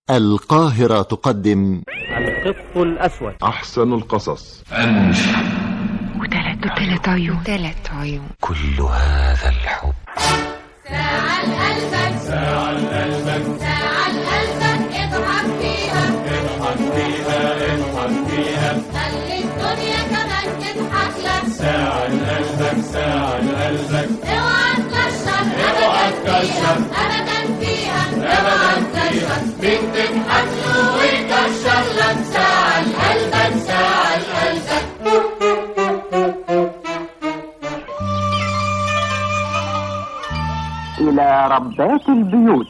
القاهرة تقدم القط الأسود أحسن القصص وثلاث وثلاث عيون ثلاث عيون كل هذا الحب ساعة لقلبك ساعة لقلبك ساعة لقلبك اضحك فيها اضحك فيها اضحك فيها خلي الدنيا كمان تضحك لك ساعة لقلبك ساعة لقلبك اوعى تكشر اوعى تكشر ابدا فيها اوعى تكشر مين تضحك له ويكشر لك ساعة لقلبك ساعة لقلبك إلى ربات البيوت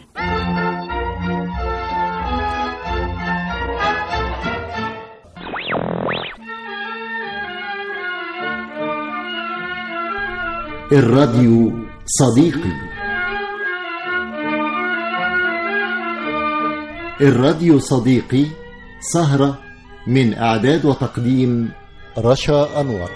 الراديو صديقي الراديو صديقي سهرة من إعداد وتقديم رشا أنور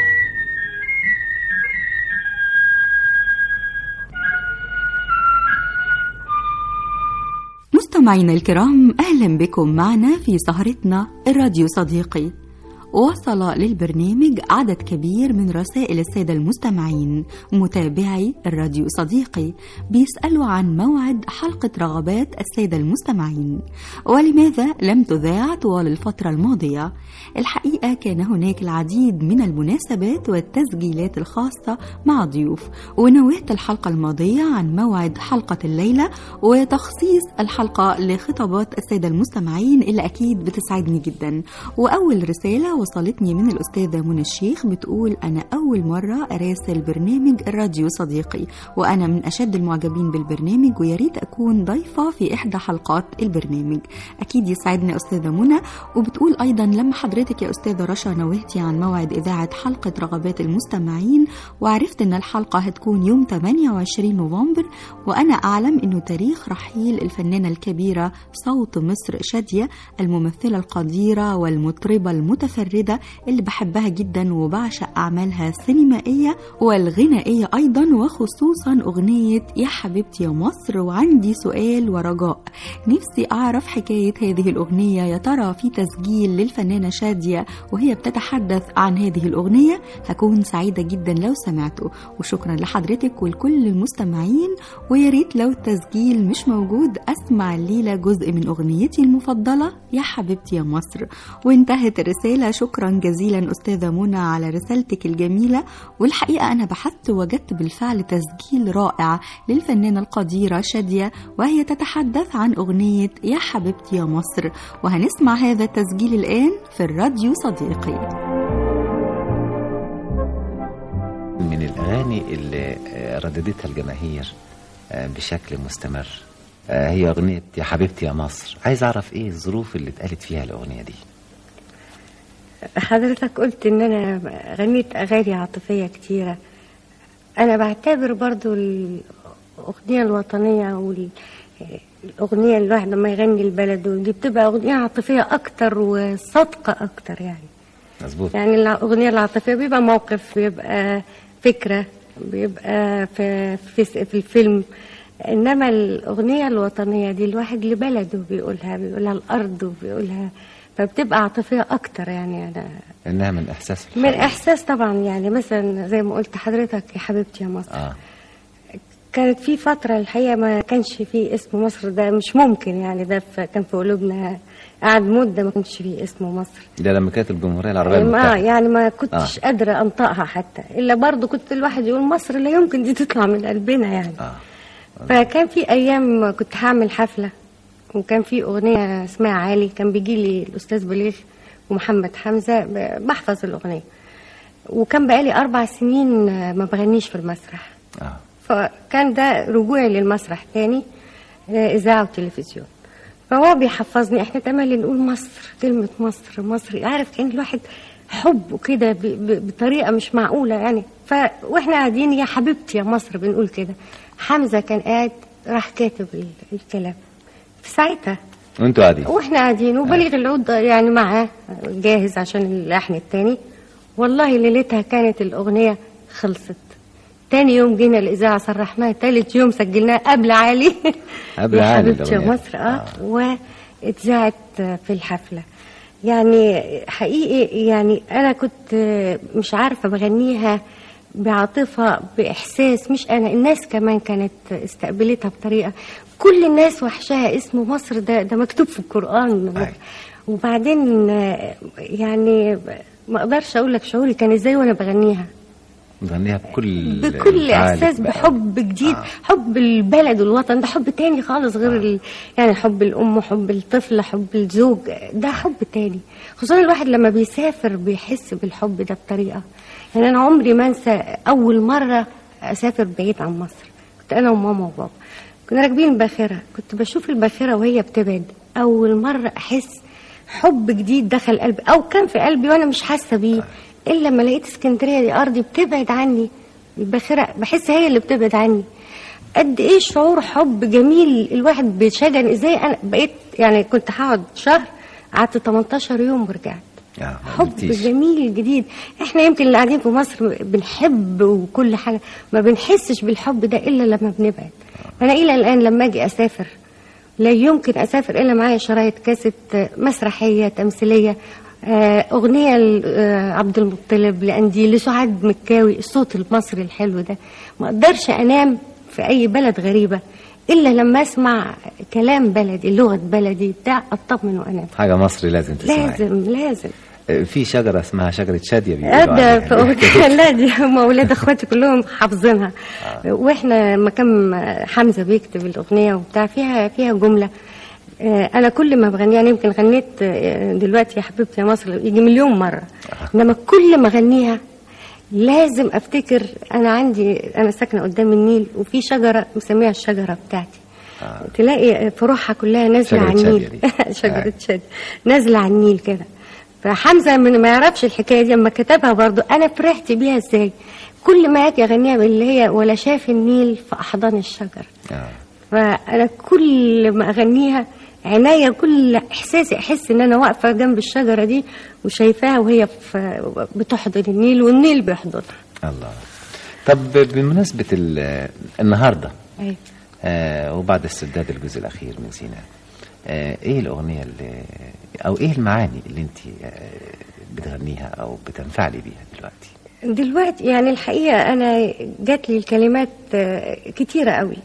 مستمعينا الكرام أهلا بكم معنا في سهرتنا الراديو صديقي وصل للبرنامج عدد كبير من رسائل السادة المستمعين متابعي الراديو صديقي بيسألوا عن موعد حلقة رغبات السادة المستمعين ولماذا لم تذاع طوال الفترة الماضية الحقيقة كان هناك العديد من المناسبات والتسجيلات الخاصة مع ضيوف ونوهت الحلقة الماضية عن موعد حلقة الليلة وتخصيص الحلقة لخطابات السادة المستمعين اللي أكيد بتسعدني جدا وأول رسالة وصلتني من الأستاذة منى الشيخ بتقول أنا أول مرة أراسل برنامج الراديو صديقي وأنا من أشد المعجبين بالبرنامج وياريت أكون ضيفة في إحدى حلقات البرنامج أكيد يسعدني أستاذة منى وبتقول أيضا لما حضرتك يا أستاذة رشا نوهتي عن موعد إذاعة حلقة رغبات المستمعين وعرفت أن الحلقة هتكون يوم 28 نوفمبر وأنا أعلم أنه تاريخ رحيل الفنانة الكبيرة صوت مصر شادية الممثلة القديرة والمطربة المتفردة اللي بحبها جدا وبعشق أعمالها السينمائية والغنائية أيضا وخصوصا أغنية يا حبيبتي يا مصر وعندي سؤال ورجاء نفسي أعرف حكاية هذه الأغنية يا ترى في تسجيل للفنانة شادية وهي بتتحدث عن هذه الأغنية هكون سعيدة جدا لو سمعته وشكرا لحضرتك ولكل المستمعين ويا ريت لو التسجيل مش موجود أسمع الليلة جزء من أغنيتي المفضلة يا حبيبتي يا مصر وانتهت الرسالة شكرا جزيلا أستاذة منى على رسالتك الجميلة والحقيقة أنا بحثت وجدت بالفعل تسجيل رائع للفنانة القديرة شادية وهي تتحدث عن أغنية يا حبيبتي يا مصر وهنسمع هذا التسجيل الآن في الراديو صديقي من الأغاني اللي آه، رددتها الجماهير آه، بشكل مستمر آه، هي أغنية يا حبيبتي يا مصر عايز أعرف إيه الظروف اللي اتقالت فيها الأغنية دي حضرتك قلت ان انا غنيت اغاني عاطفيه كتيره انا بعتبر برضو الاغنيه الوطنيه والاغنيه اللي الواحد لما يغني البلد دي بتبقى اغنيه عاطفيه اكتر وصادقه اكتر يعني مظبوط يعني الاغنيه العاطفيه بيبقى موقف بيبقى فكره بيبقى في في, في الفيلم انما الاغنيه الوطنيه دي الواحد لبلده بيقولها بيقولها الارض وبيقولها فبتبقى عاطفيه اكتر يعني انا إنها من إحساس من الحقيقة. احساس طبعا يعني مثلا زي ما قلت حضرتك يا حبيبتي يا مصر آه كانت في فتره الحقيقه ما كانش فيه اسم مصر ده مش ممكن يعني ده ف- كان في قلوبنا قعد مده ما كانش فيه اسمه مصر ده لما كانت الجمهورية العربية ما المتحدة يعني ما كنتش آه. قادره انطقها حتى الا برضه كنت الواحد يقول مصر لا يمكن دي تطلع من قلبنا يعني آه فكان في ايام كنت هعمل حفله وكان في اغنيه اسمها عالي كان بيجي لي الاستاذ بليغ ومحمد حمزه ب- بحفظ الاغنيه وكان بقالي اربع سنين ما بغنيش في المسرح آه فكان ده رجوعي للمسرح تاني آه، اذاعه وتلفزيون فهو بيحفظني احنا تملي نقول مصر كلمه مصر مصر عارف كان الواحد حبه كده ب- ب- بطريقه مش معقوله يعني ف واحنا قاعدين يا حبيبتي يا مصر بنقول كده حمزه كان قاعد راح كاتب ال- الكلام في ساعتها وأنتوا قاعدين واحنا قاعدين وبليغ العود يعني معاه جاهز عشان اللحن التاني والله ليلتها كانت الاغنيه خلصت تاني يوم جينا الاذاعه صرحناها تالت يوم سجلناها قبل علي قبل يا علي حبيبتي يا الأغنية. مصر اه, اتذاعت في الحفلة يعني حقيقي يعني أنا كنت مش عارفة بغنيها بعاطفة بإحساس مش أنا الناس كمان كانت استقبلتها بطريقة كل الناس وحشاها اسم مصر ده ده مكتوب في القرآن أي. وبعدين آه، يعني ما اقدرش اقول لك شعوري كان ازاي وانا بغنيها نغنيها بكل بكل انفعالك احساس بقى. بحب جديد آه. حب البلد والوطن ده حب تاني خالص غير ال... يعني حب الام حب الطفل حب الزوج ده حب تاني خصوصا الواحد لما بيسافر بيحس بالحب ده بطريقه يعني انا عمري ما انسى اول مره اسافر بعيد عن مصر كنت انا وماما وبابا كنا راكبين الباخره كنت بشوف الباخره وهي بتبعد اول مره احس حب جديد دخل قلبي او كان في قلبي وانا مش حاسه بيه الا لما لقيت اسكندريه دي ارضي بتبعد عني الباخره بحس هي اللي بتبعد عني قد ايه شعور حب جميل الواحد بيتشجن ازاي انا بقيت يعني كنت هقعد شهر قعدت 18 يوم ورجعت آه، ما حب قلتيش. جميل جديد احنا يمكن اللي قاعدين في مصر بنحب وكل حاجه ما بنحسش بالحب ده الا لما بنبعد انا الى الان لما اجي اسافر لا يمكن اسافر الا معايا شرايط كاسيت آه، مسرحيه تمثيليه آه، اغنيه لعبد المطلب لانديل لسعاد مكاوي الصوت المصري الحلو ده ما اقدرش انام في اي بلد غريبه الا لما اسمع كلام بلدي لغه بلدي بتاع اطمن وانام حاجه مصري لازم تسمعها لازم لازم في شجره اسمها شجره شاديه بيقولوا ابدا عليها. في أغنية لا دي هم اولاد اخواتي كلهم حافظينها واحنا لما كان حمزه بيكتب الاغنيه وبتاع فيها فيها جمله آه، انا كل ما بغنيها يعني يمكن غنيت آه، دلوقتي يا حبيبتي يا مصر يجي مليون مره انما كل ما اغنيها لازم افتكر انا عندي انا ساكنه قدام النيل وفي شجره مسميها الشجره بتاعتي تلاقي فروعها كلها نازله شجرة على النيل شادية دي. شجره آه. شادية نازله على النيل كده فحمزه من ما يعرفش الحكايه دي اما كتبها برضو انا فرحت بيها ازاي كل ما اجي اغنيها باللي هي ولا شاف النيل في احضان الشجر آه. فانا كل ما اغنيها عناية كل احساسي احس ان انا واقفه جنب الشجره دي وشايفاها وهي في بتحضن النيل والنيل بيحضنها الله طب بمناسبه ال- النهارده أيوة. آه وبعد السداد الجزء الاخير من سيناء آه ايه الاغنيه اللي او ايه المعاني اللي انت آه بتغنيها او بتنفعلي بيها دلوقتي دلوقتي يعني الحقيقة أنا جات لي الكلمات آه، كتيرة قوي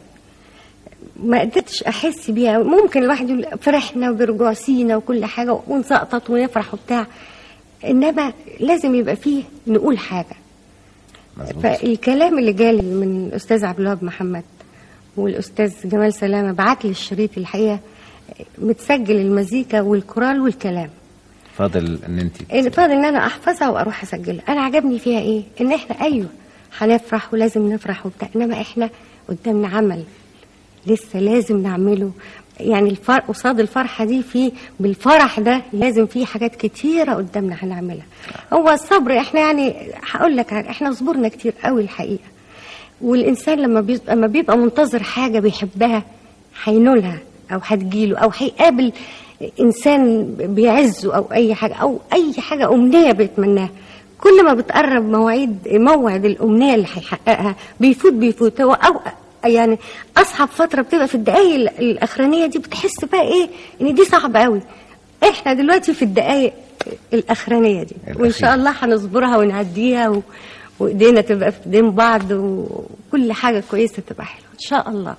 ما قدرتش أحس بيها ممكن الواحد يقول فرحنا برجوع سينا وكل حاجة ونسقطط ونفرح وبتاع إنما لازم يبقى فيه نقول حاجة مظبوط فالكلام اللي جالي من الأستاذ عبد الوهاب محمد والأستاذ جمال سلامة بعت لي الشريط الحقيقة متسجل المزيكا والكورال والكلام فاضل ان انت إن فاضل ان انا احفظها واروح اسجلها انا عجبني فيها ايه ان احنا ايوه هنفرح ولازم نفرح وبتاع انما احنا قدامنا عمل لسه لازم نعمله يعني الفرق قصاد الفرحه دي في بالفرح ده لازم في حاجات كتيره قدامنا هنعملها هو الصبر احنا يعني هقول لك حاجة، احنا صبرنا كتير قوي الحقيقه والانسان لما بيبقى لما بيبقى منتظر حاجه بيحبها هينولها او هتجيله او هيقابل انسان بيعزه او اي حاجه او اي حاجه امنيه بيتمناها كل ما بتقرب مواعيد موعد الامنيه اللي هيحققها بيفوت بيفوت هو او يعني اصعب فتره بتبقى في الدقائق ال- الاخرانيه دي بتحس بقى ايه ان دي صعبه قوي احنا دلوقتي في الدقائق الاخرانيه دي وان الأخيرة. شاء الله هنصبرها ونعديها و... وايدينا تبقى في ايدين بعض وكل حاجه كويسه تبقى حلوه ان شاء الله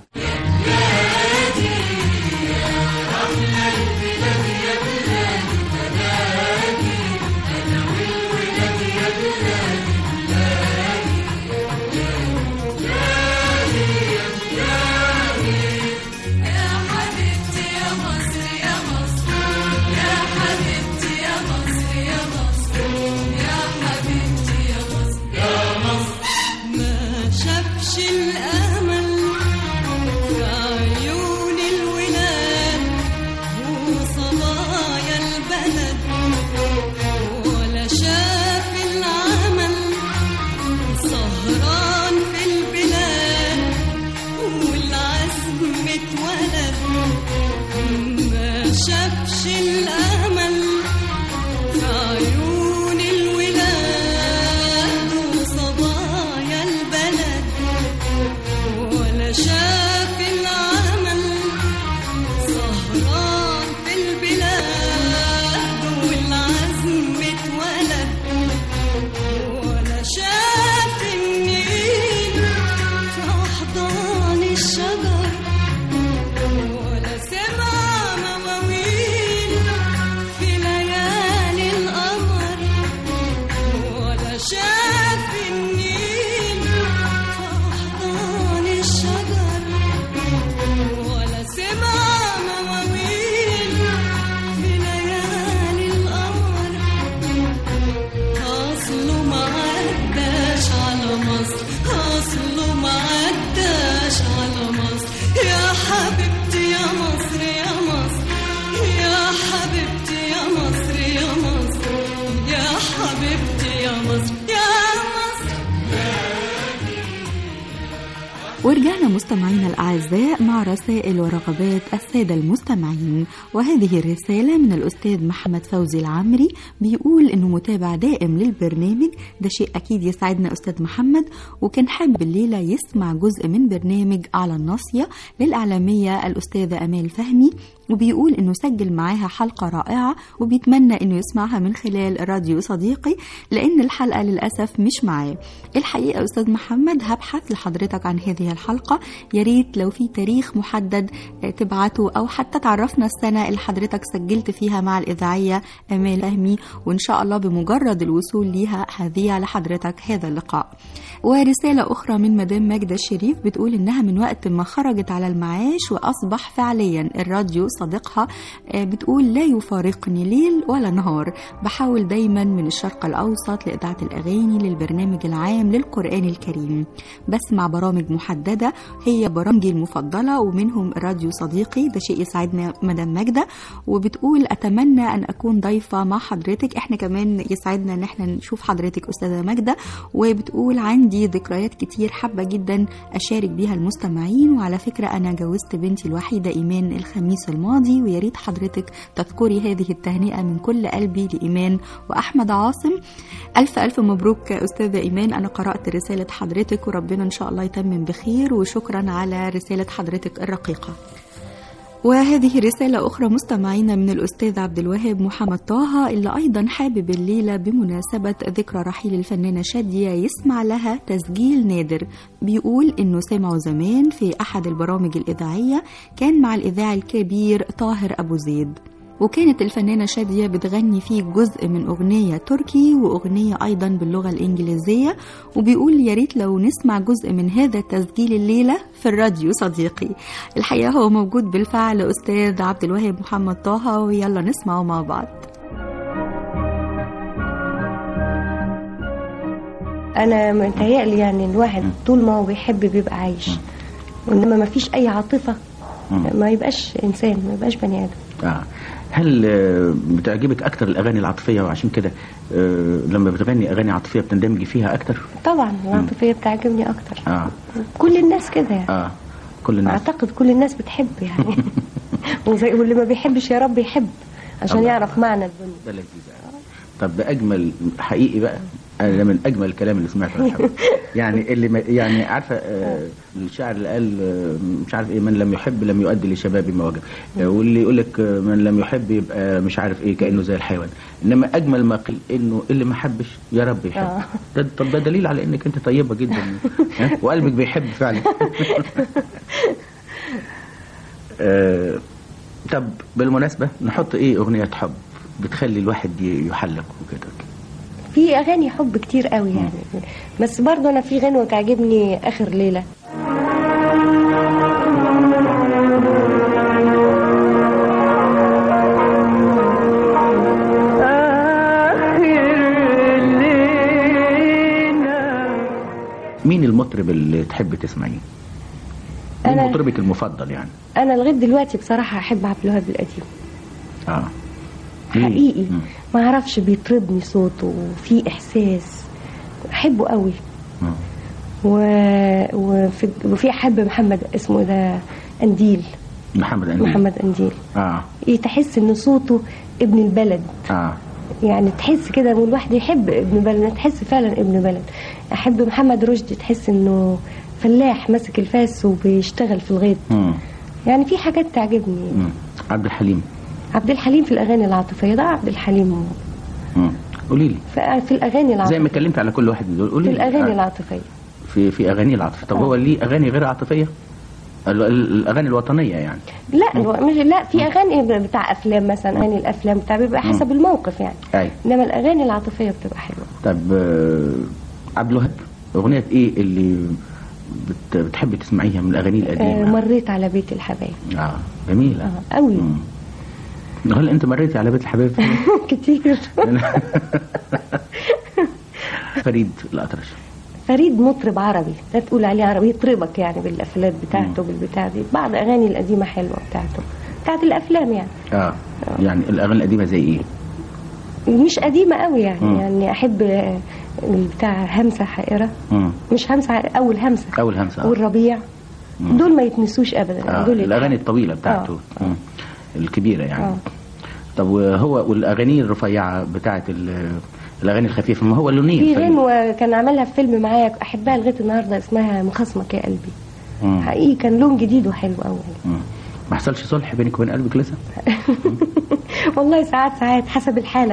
ما شافش الأمل ورجعنا مستمعينا الأعزاء مع رسائل ورغبات السادة المستمعين وهذه الرسالة من الأستاذ محمد فوزي العمري بيقول إنه متابع دائم للبرنامج ده شيء أكيد يسعدنا أستاذ محمد وكان حابب الليلة يسمع جزء من برنامج على الناصية للإعلامية الأستاذة أمال فهمي وبيقول انه سجل معاها حلقه رائعه وبيتمنى انه يسمعها من خلال راديو صديقي لان الحلقه للاسف مش معاه الحقيقه استاذ محمد هبحث لحضرتك عن هذه الحلقه يا ريت لو في تاريخ محدد آه، تبعته او حتى تعرفنا السنه اللي حضرتك سجلت فيها مع الاذاعيه امال فهمي وان شاء الله بمجرد الوصول ليها هذيع لحضرتك هذا اللقاء ورساله اخرى من مدام ماجده الشريف بتقول انها من وقت ما خرجت على المعاش واصبح فعليا الراديو صديقها آه، بتقول لا يفارقني ليل ولا نهار بحاول دايما من الشرق الاوسط لاذاعه الاغاني للبرنامج العام للقران الكريم بسمع برامج محدده هي برامجي المفضله ومنهم راديو صديقي ده شيء يسعدنا مدام ماجده وبتقول اتمنى ان اكون ضيفه مع حضرتك احنا كمان يسعدنا ان احنا نشوف حضرتك استاذه ماجده وبتقول عندي ذكريات كتير حابه جدا اشارك بيها المستمعين وعلى فكره انا جوزت بنتي الوحيده ايمان الخميس الماضي ويا ريت حضرتك تذكري هذه التهنئه من كل قلبي لايمان واحمد عاصم الف الف مبروك استاذه ايمان انا قرات رساله حضرتك وربنا ان شاء الله يتمم بخير وشكرا على رساله حضرتك الرقيقه وهذه رسالة أخرى مستمعينا من الأستاذ عبد الوهاب محمد طه اللي أيضا حابب الليلة بمناسبة ذكرى رحيل الفنانة شادية يسمع لها تسجيل نادر بيقول إنه سمعه زمان في أحد البرامج الإذاعية كان مع الإذاعي الكبير طاهر أبو زيد وكانت الفنانة شادية بتغني فيه جزء من أغنية تركي وأغنية أيضا باللغة الإنجليزية وبيقول يا ريت لو نسمع جزء من هذا التسجيل الليلة في الراديو صديقي الحقيقة هو موجود بالفعل أستاذ عبد الوهاب محمد طه ويلا نسمعه مع بعض انا متهيألي يعني الواحد طول ما هو بيحب بيبقى عايش وانما ما فيش اي عاطفه ما يبقاش انسان ما يبقاش بني ادم آه. هل آه، بتعجبك اكتر الاغاني العاطفيه وعشان كده آه، لما بتغني اغاني عاطفيه بتندمجي فيها اكتر طبعا العاطفيه بتعجبني اكتر اه كل الناس كده يعني اه كل الناس اعتقد كل الناس بتحب يعني وزي واللي ما بيحبش يا رب يحب عشان الله. يعرف معنى الدنيا ده لذيذ أوي. طب باجمل حقيقي بقى انا ده من اجمل الكلام اللي سمعته يا حبيبي. يعني اللي ما يعني عارفه آه الشاعر اللي قال آه مش عارف ايه من لم يحب لم يؤدي لشبابه ما وجب آه واللي يقول لك آه من لم يحب يبقى مش عارف ايه كانه زي الحيوان انما اجمل ما قيل انه اللي ما حبش يا رب يحب آه. ده طب ده دليل على انك انت طيبه جدا ها؟ وقلبك بيحب فعلا آه طب بالمناسبه نحط ايه اغنيه حب بتخلي الواحد ي- يحلق وكده في اغاني حب كتير قوي يعني بس برضه انا في غنوه تعجبني اخر ليله مين المطرب اللي تحب تسمعيه؟ مين أنا- مطربك المفضل يعني؟ انا لغايه دلوقتي بصراحه احب عبد الوهاب القديم اه ليه؟ حقيقي مم. ما اعرفش بيطربني صوته وفي احساس احبه قوي مم. و... وفي... وفي احب محمد اسمه ده انديل محمد أنديل محمد انديل اه إيه تحس ان صوته ابن البلد اه يعني تحس كده والواحد يحب ابن بلد تحس فعلا ابن بلد احب محمد رشدي تحس انه فلاح ماسك الفاس وبيشتغل في الغيط مم. يعني في حاجات تعجبني مم. عبد الحليم عبد الحليم في الاغاني العاطفيه ده عبد الحليم مم. قولي لي في في الاغاني زي العاطفيه ما اتكلمت على كل واحد من دول قولي في لي. الاغاني آه. العاطفيه في في اغاني العاطفه طب هو ليه اغاني غير عاطفيه؟ ال- ال- الاغاني الوطنيه يعني لا الو- مش لا في اغاني بتاع افلام مثلا اغاني الافلام بتاع بيبقى حسب الموقف يعني اي انما الاغاني العاطفيه بتبقى حلوه طب آه، عبد الوهاب اغنيه ايه اللي بت- بتحبي تسمعيها من الاغاني آه القديمه؟ مريت على بيت الحبايب اه جميله آه قوي مم. هل انت مريتي على بيت الحبايب كتير فريد الاطرش فريد مطرب عربي لا تقول عليه عربي يطربك يعني بالافلات بتاعته بالبتاع دي بعض اغاني القديمه حلوه بتاعته بتاعت الافلام يعني اه يعني الاغاني القديمه زي ايه؟ مش قديمه قوي يعني مم. يعني احب آه، بتاع همسه حائره مم. مش همسه حائرة، اول همسه اول همسه آه. والربيع دول ما يتنسوش ابدا آه. دول الاغاني الطويله بتاعته مم. الكبيره يعني آه. طب وهو والاغاني الرفيعه بتاعت ال- الاغاني الخفيفه ما هو لونين في طيب. غنوة كان عملها في فيلم معايا احبها لغايه النهارده اسمها مخاصمك يا قلبي مم. حقيقي كان لون جديد وحلو قوي مم. ما حصلش صلح بينك وبين قلبك لسه والله ساعات ساعات حسب الحاله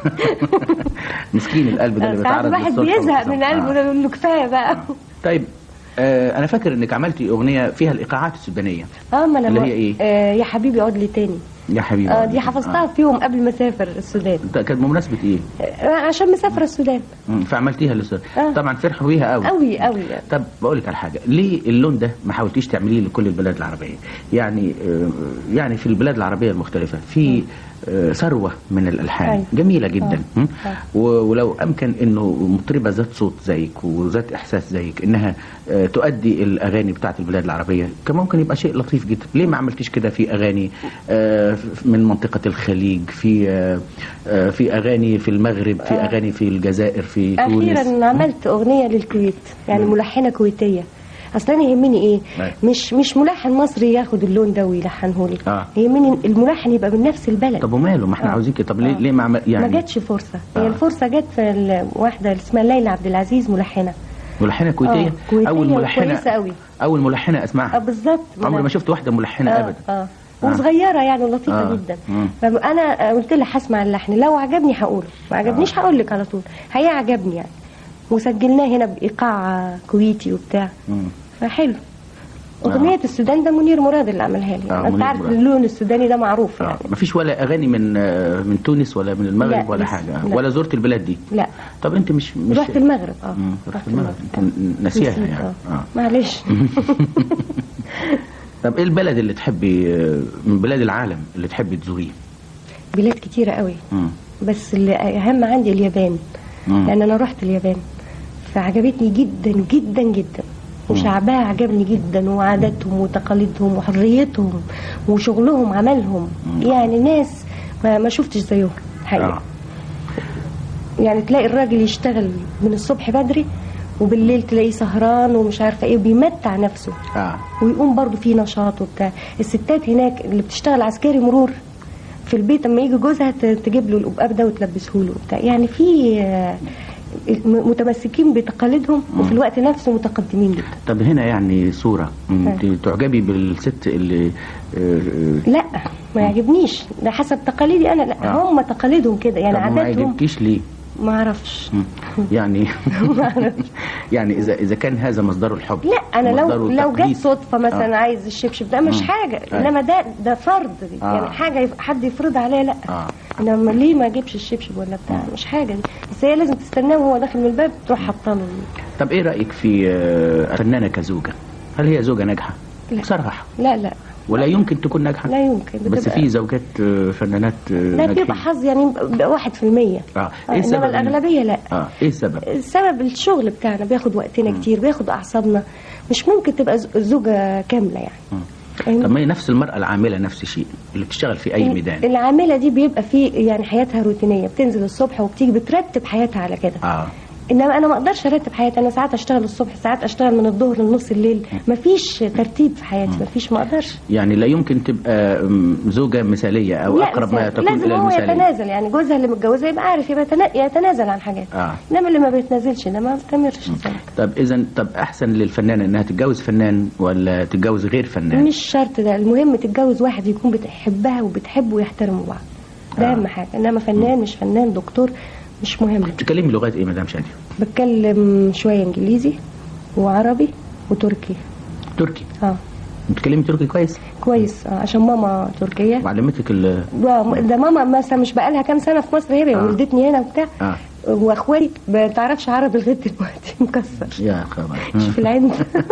مسكين القلب ده اللي ساعات بيتعرض الواحد للصلح بيزهق والصلح. من قلبه آه. ده يقول له كفايه بقى طيب آه انا فاكر انك عملتي اغنيه فيها الايقاعات السودانيه اه ما انا اللي ما- هي إيه؟ آه يا حبيبي عد لي تاني يا حبيبي اه دي حفظتها في يوم قبل ما اسافر السودان آه. كانت بمناسبه ايه آه عشان مسافره السودان مم. فعملتيها للسودان آه. طبعا فرحوا بيها قوي قوي قوي طب بقول لك على حاجه ليه اللون ده ما حاولتيش تعمليه لكل البلاد العربيه يعني آه، يعني في البلاد العربيه المختلفه في آه، ثروه من الالحان أيوة. جميله جدا آه. م? آه. و- ولو امكن انه مطربه ذات صوت زيك وذات احساس زيك انها آه، تؤدي الاغاني بتاعت البلاد العربيه كان ممكن يبقى شيء لطيف جدا ليه ما عملتيش كده في اغاني آه، من منطقه الخليج في آه، آه، في اغاني في المغرب في اغاني في الجزائر في تونس اخيرا عملت اغنيه للكويت يعني ملحنه كويتيه اصلا أنا يهمني ايه أيوة. مش مش ملحن مصري ياخد اللون ده ويلحنه لي آه. يهمني الملحن يبقى من نفس البلد طب وماله ما احنا آه. عاوزين كده طب ليه آه. ليه ما عمل يعني ما جاتش فرصه آه. هي الفرصه جت في ال- واحده اللي اسمها ليلى عبد العزيز ملحنه ملحنه كويتيه آه، كويتية اول ملحنه وكويسة أوي. اول ملحنه اه اسمعها بالظبط عمري ما شفت واحده ملحنه اه ابدا اه وصغيره يعني ولطيفه آه. جدا مم. فانا قلت لها هسمع اللحن لو عجبني هقوله ما عجبنيش هقول لك على طول هي عجبني يعني وسجلناه هنا بايقاع كويتي وبتاع مم. فحلو أغنية السودان ده منير مراد اللي عملها لي آه، أنت منير عارف مراد. اللون السوداني ده معروف آه. يعني ما فيش ولا اغاني من آه، من تونس ولا من المغرب لا، ولا لسه. حاجه لا. ولا زرت البلاد دي لا طب انت مش مش رحت المغرب اه مم. رحت المغرب انت ناسيها نسيت، يعني آه. آه. معلش طب ايه البلد اللي تحبي آه، من بلاد العالم اللي تحبي تزوريه بلاد كتيرة قوي مم. بس اللي أهم عندي اليابان مم. لأن أنا رحت اليابان فعجبتني جدا جدا جدا وشعبها عجبني جدا وعاداتهم وتقاليدهم وحريتهم وشغلهم عملهم يعني ناس ما, ما شفتش زيهم حقيقة آه. يعني تلاقي الراجل يشتغل من الصبح بدري وبالليل تلاقيه سهران ومش عارفه ايه وبيمتع نفسه اه ويقوم برضو فيه نشاط وبتاع الستات هناك اللي بتشتغل عسكري مرور في البيت اما يجي جوزها ت- تجيب له القبقاب ده وتلبسه له وبتاع يعني في آه، م- متمسكين بتقاليدهم وفي الوقت نفسه متقدمين جدا طب هنا يعني صوره انت تعجبي بالست اللي آه، آه، لا ما يعجبنيش ده حسب تقاليدي انا لا آه. هم تقاليدهم كده يعني طب ما عاداتهم يعجبكيش ليه ما اعرفش مم. يعني يعني اذا اذا كان هذا مصدره الحب لا انا لو مصدره لو التقليد. جت صدفه مثلا آه. عايز الشبشب ده مش مم. حاجه أيوة. انما ده ده فرض آه. يعني حاجه يف- حد يفرض عليا لا آه. انما ليه ما اجيبش الشبشب ولا بتاع مش حاجه دي بس هي لازم تستناه وهو داخل من الباب تروح حاطه له طب ايه رايك في آه، فنانه كزوجه هل هي زوجه ناجحه لا. بصراحه لا لا ولا يمكن تكون ناجحه لا يمكن بس بتبقى- في زوجات آه، فنانات آه، لا ناجحين بيبقى حظ يعني بيبقى واحد في المية اه آه، ايه السبب انما الاغلبيه لا اه ايه السبب السبب الشغل بتاعنا بياخد وقتنا كتير بياخد اعصابنا مش ممكن تبقى ز- زوجه كامله يعني فاهمني؟ طب ما هي نفس المرأة العاملة نفس الشيء اللي بتشتغل في أي ميدان العامله دي بيبقى في يعني حياتها روتينيه بتنزل الصبح وبتيجي بترتب حياتها على كده اه انما انا ما اقدرش ارتب حياتي انا ساعات اشتغل الصبح ساعات اشتغل من الظهر لنص الليل مفيش ترتيب في حياتي مفيش ما اقدرش يعني لا يمكن تبقى م، زوجة مثالية أو لا أقرب ما بس تكون لازم إلى هو المثالية يتنازل يعني جوزها اللي متجوزها يبقى عارف يبقى يتنا- يتنازل عن حاجات آه. انما اللي ما بيتنازلش ده ما بيستمرش ذلك. طب إذا طب أحسن للفنانة إنها تتجوز فنان ولا تتجوز غير فنان مش شرط ده المهم تتجوز واحد يكون بتحبها وبتحبه ويحترموا بعض ده آه. اهم حاجه انما فنان مش فنان دكتور مش مهم بتتكلمي لغات إيه مدام شادية بتكلم شويه انجليزي وعربي وتركي تركي اه بتتكلمي تركي كويس كويس آه عشان ماما تركيه وعلمتك ال و- ده ماما مثلا مش بقالها كام سنه في مصر هي آه. ولدتني هنا وبتاع آه واخواتي ما تعرفش عربي لغايه دلوقتي مكسر يا خبر شوف العند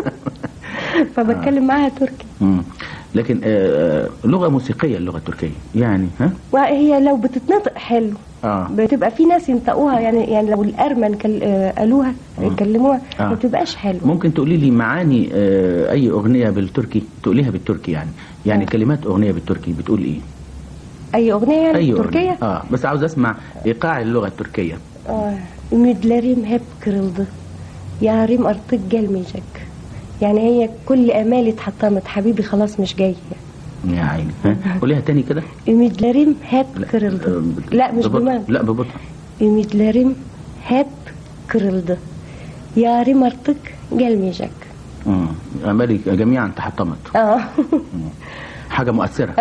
فبتكلم معاها تركي مم. لكن آه، آه، لغة موسيقية اللغة التركية يعني ها وهي لو بتتنطق حلو آه بتبقى في ناس ينطقوها يعني يعني لو الارمن كل- آه، قالوها يكلموها آه. ما بتبقاش حلوه ممكن تقولي لي معاني آه، أي أغنية بالتركي تقوليها بالتركي يعني يعني آه. كلمات أغنية بالتركي بتقول إيه اي اغنيه يعني أي تركيه أغنية. اه بس عاوز اسمع ايقاع اللغه التركيه آه. مدلريم هب كرلد يا ريم ارتق جلميجك يعني هي كل امالي اتحطمت حبيبي خلاص مش جاي يا عيني ها؟ قوليها تاني كده مدلريم هب لا، كرلد آه، لا مش ببطء. بمعنى لا ببطء مدلريم هب كرلد يا ريم ارتق جلميجك مم. امالي جميعا تحطمت اه حاجه مؤثره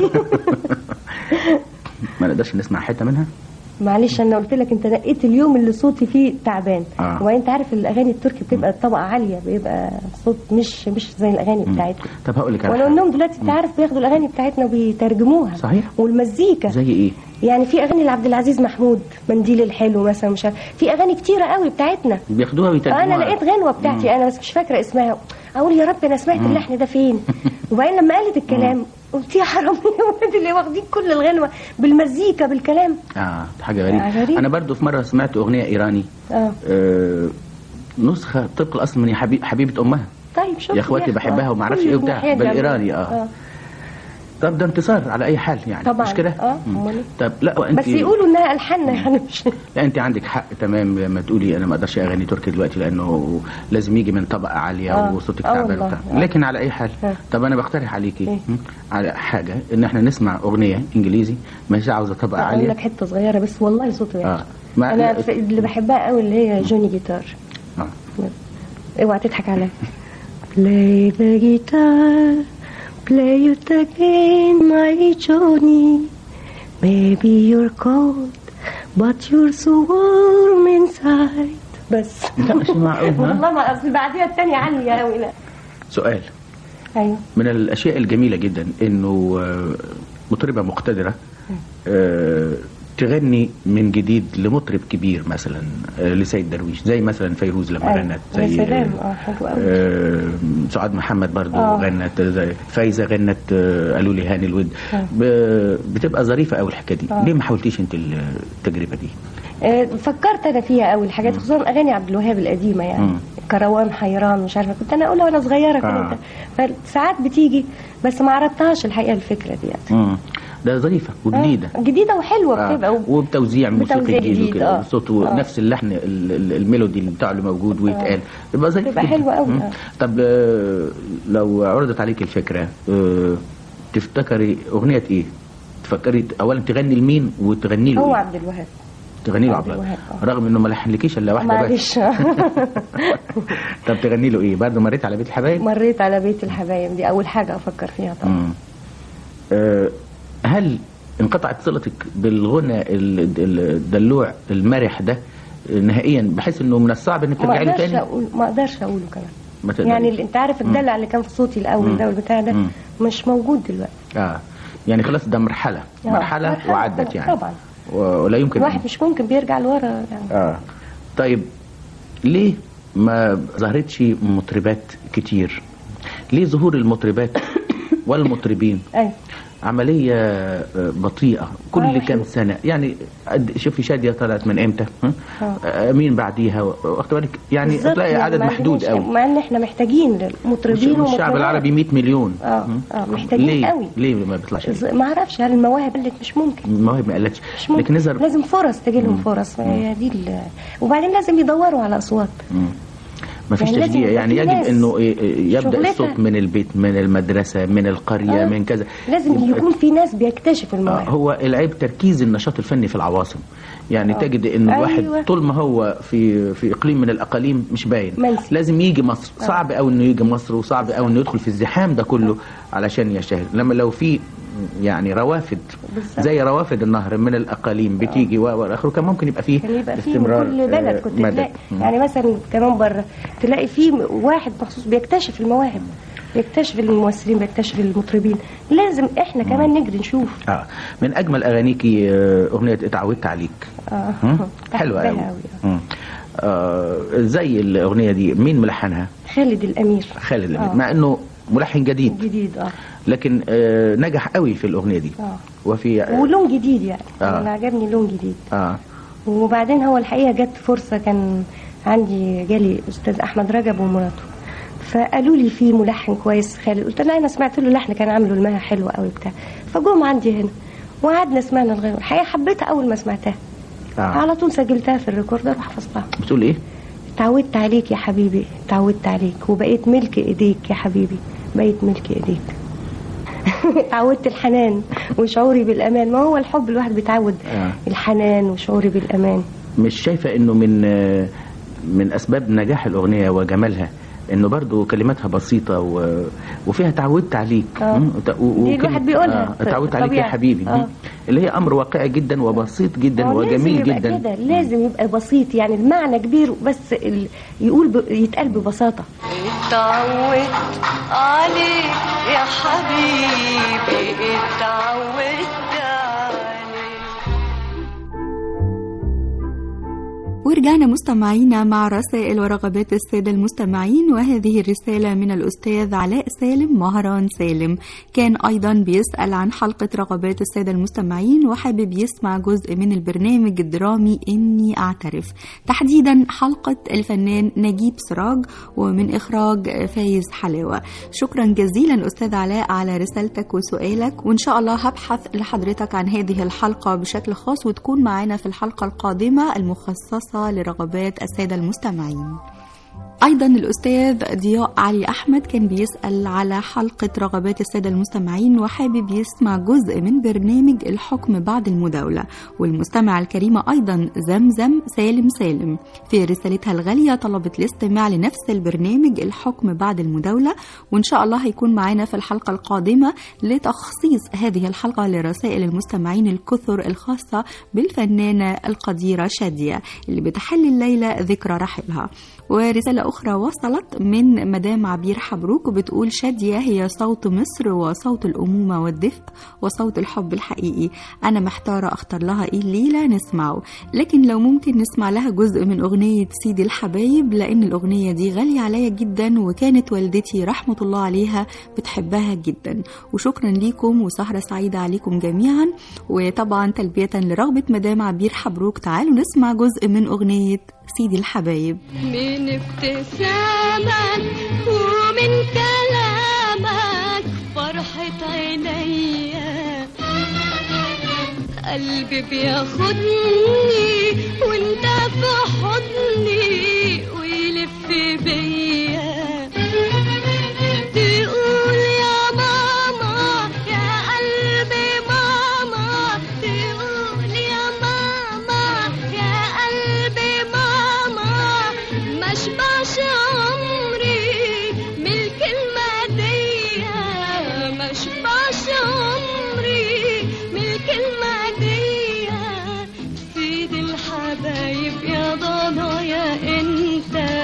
ما نقدرش نسمع حته منها معلش انا قلت لك انت نقيت اليوم اللي صوتي فيه تعبان آه. وبعدين انت عارف الاغاني التركي بتبقى طبقه عاليه بيبقى صوت مش مش زي الاغاني بتاعتنا طب هقول لك على ولو حاجة. انهم دلوقتي انت عارف بياخدوا الاغاني بتاعتنا وبيترجموها صحيح. والمزيكا زي ايه يعني في اغاني لعبد العزيز محمود منديل الحلو مثلا مش عارف في اغاني كتيره قوي بتاعتنا بياخدوها ويترجموها انا لقيت غنوه بتاعتي انا بس مش فاكره اسمها اقول يا رب انا سمعت اللحن ده فين وبعدين لما قالت الكلام قلت يا حرام يا ولاد اللي واخدين كل الغنوه بالمزيكا بالكلام اه حاجه غريبه آه، غريب. انا برضو في مره سمعت اغنيه ايراني اه آه نسخه طبق الاصل من يا حبيب حبيبه امها طيب شوف يا اخواتي بحبها وما اعرفش ايه وبتاع بالايراني اه اه طب ده انتصار على اي حال يعني طبعا مش كده اه مم. أمال إيه؟ طب لا وانت بس يقولوا انها الحاننا يعني مش لا انت عندك حق تمام لما تقولي انا ما اقدرش اغني تركي دلوقتي لانه لازم يجي من طبقه عاليه آه. وصوتك آه تعبان والله. وبتاع آه. لكن على اي حال آه. طب انا بقترح عليكي إيه؟ م? على حاجه ان احنا نسمع اغنيه انجليزي مش عاوزه طبقه اقول عاليه لك حته صغيره بس والله صوته وحش اه ما انا ف- اللي بحبها قوي اللي هي جوني جيتار آه. اوعى تضحك عليا play the guitar play it again my Johnny maybe you're cold but you're so warm inside بس لا مش معقول ها؟ والله ما اصل بعديها الثانيه عاليه قوي لا سؤال ايوه من الاشياء الجميله جدا انه آه، مطربه مقتدره آه، تغني من جديد لمطرب كبير مثلا آه، لسيد درويش زي مثلا فيروز لما أيوة. غنت يا زي سلام اه حلو قوي آه، سعاد محمد برضو آه. غنت زي فايزه غنت آه، قالوا لي هاني الود ب- بتبقى ظريفه قوي الحكايه دي آه. ليه ما حاولتيش انت التجربه دي آه، فكرت انا فيها قوي الحاجات خصوصا اغاني عبد الوهاب القديمه يعني مم. كروان حيران مش عارفه كنت انا اقولها وانا صغيره آه. كده فساعات بتيجي بس ما عرضتهاش الحقيقه الفكره دي يعني مم. ده ظريفه وجديده آه، جديده وحلوه آه. بتبقى و- وبتوزيع موسيقي بتوزيع جديد جديد، وكده آه. صوته آه. نفس اللحن ال- ال- الميلودي اللي بتاعه اللي موجود ويتقال يبقى ظريف تبقى جدا. حلوة أوي، مم. آه. طب آه، لو عرضت عليك الفكره آه، تفتكري اغنيه ايه؟ تفكري اولا تغني لمين وتغني له هو إيه؟ عبد الوهاب تغني له عبد عبد الوهاب، الوهاب رغم انه ما لحنلكيش الا واحده بس معلش طب تغني له ايه؟ برضه مريت على بيت الحبايب؟ مريت على بيت الحبايب دي اول حاجه افكر فيها طبعا مم. آه، هل انقطعت صلتك بالغنى ال- ال- الدلوع المرح ده نهائيا بحيث انه من الصعب انك ما ترجعي له اقدرش تاني اقول ما اقدرش اقوله كمان ما تقدري. يعني اللي انت عارف الدلع اللي كان في صوتي الاول ده والبتاع ده مم. مش موجود دلوقتي اه يعني خلاص ده مرحله آه، مرحله مرحلة وعدت طبعاً، يعني طبعا و- ولا يمكن الواحد مش ممكن بيرجع لورا يعني اه طيب ليه ما ظهرتش مطربات كتير ليه ظهور المطربات والمطربين ايوه عملية آه، بطيئة كل آه، كام حلو. سنة يعني قد- شوفي شادية طلعت من امتى ها؟ آه. آه، مين بعديها واخد بالك يعني بالظبط، تلاقي يعني عدد ما محدود عندناش- قوي مع ان احنا محتاجين مش- للمطربين الشعب ومطربات. العربي 100 مليون اه ها؟ اه محتاجين ليه قوي ليه ما بيطلعش ز- ما اعرفش هل المواهب قلت مش ممكن المواهب ما قلتش مش ممكن لكن نظر لازم فرص تجي لهم فرص هي دي ال- وبعدين لازم يدوروا على اصوات ما فيش يعني لازم تشجيع يبقى يعني في يجب ناس انه إيه- إيه يبدا شغلتها. الصوت من البيت من المدرسه من القريه آه. من كذا لازم يبقى- يكون في ناس بيكتشفوا آه، المواهب هو العيب تركيز النشاط الفني في العواصم يعني آه. تجد ان الواحد أيوة. طول ما هو في في اقليم من الاقاليم مش باين منسي. لازم يجي مصر صعب قوي انه يجي مصر وصعب قوي انه يدخل في الزحام ده كله علشان يشتهر لما لو في يعني روافد بالظبط. زي روافد النهر من الاقاليم بتيجي و- والى اخره كان ممكن يبقى فيه كان يبقى فيه باستمرار، من كل بلد آه، كنت مدد. تلاقي مم. يعني مثلا كمان بره تلاقي فيه واحد مخصوص بيكتشف المواهب بيكتشف الممثلين بيكتشف المطربين لازم احنا كمان نجري نشوف اه من اجمل اغانيكي آه، اغنيه اتعودت عليك اه مم؟ حلوه قوي بحبها أوي. آه زي الاغنيه دي مين ملحنها خالد الامير خالد الأمير آه. مع انه ملحن جديد جديد اه لكن آه نجح قوي في الاغنيه دي اه وفي ولون جديد يعني آه. انا عجبني لون جديد اه وبعدين هو الحقيقه جت فرصه كان عندي جالي استاذ احمد رجب ومراته فقالوا لي في ملحن كويس خالد قلت له انا سمعت له لحن كان عامله المها حلو قوي بتاع فجم عندي هنا وقعدنا سمعنا الغنوه الحقيقه حبيتها اول ما سمعتها آه. على طول سجلتها في الريكوردر وحفظتها بتقول ايه اتعودت عليك يا حبيبي اتعودت عليك وبقيت ملك ايديك يا حبيبي بقيت ملك ايديك اتعودت الحنان وشعوري بالامان ما هو الحب الواحد بيتعود آه. الحنان وشعوري بالامان مش شايفة انه من آه، من اسباب نجاح الاغنية وجمالها انه برضو كلماتها بسيطة و... وفيها تعودت عليك آه. مم، وت- و- دي وكلمة- الواحد بيقولها آه، تعودت عليك يا طبيعي. حبيبي آه. مم. اللي هي امر واقعي جدا وبسيط جدا هو لازم وجميل يبقى جدا كده لازم يبقى بسيط يعني المعنى كبير بس ال... يقول ب... يتقال ببساطه اتعودت عليك يا حبيبي اتعودت عليك ورجعنا مستمعينا مع رسائل ورغبات السادة المستمعين وهذه الرسالة من الأستاذ علاء سالم مهران سالم كان أيضا بيسأل عن حلقة رغبات السادة المستمعين وحابب يسمع جزء من البرنامج الدرامي إني أعترف تحديدا حلقة الفنان نجيب سراج ومن إخراج فايز حلاوة شكرا جزيلا أستاذ علاء على رسالتك وسؤالك وإن شاء الله هبحث لحضرتك عن هذه الحلقة بشكل خاص وتكون معنا في الحلقة القادمة المخصصة لرغبات السادة المستمعين أيضا الأستاذ ضياء علي أحمد كان بيسأل على حلقة رغبات السادة المستمعين وحابب يسمع جزء من برنامج الحكم بعد المداولة والمستمع الكريمة أيضا زمزم سالم سالم في رسالتها الغالية طلبت الاستماع لنفس البرنامج الحكم بعد المداولة وإن شاء الله هيكون معنا في الحلقة القادمة لتخصيص هذه الحلقة لرسائل المستمعين الكثر الخاصة بالفنانة القديرة شادية اللي بتحل الليلة ذكرى رحلها ورسالة أخرى وصلت من مدام عبير حبروك وبتقول شادية هي صوت مصر وصوت الأمومة والدفء وصوت الحب الحقيقي أنا محتارة أختار لها إيه الليلة نسمعه لكن لو ممكن نسمع لها جزء من أغنية سيدي الحبايب لأن الأغنية دي غالية عليا جدا وكانت والدتي رحمة الله عليها بتحبها جدا وشكرا ليكم وسهرة سعيدة عليكم جميعا وطبعا تلبية لرغبة مدام عبير حبروك تعالوا نسمع جزء من أغنية سيدي الحبايب من ابتسامك ومن كلامك فرحة عينيا قلبي بياخدني وانت في حضني ويلف بيا تقول يا ماما يا قلبي ماما تقول يا ماما يا قلبي ماما ما اشبعش عمري من الكلمة دي ما اشبعش عمري من الكلمة دي سيد الحبايب يا ضنايا انت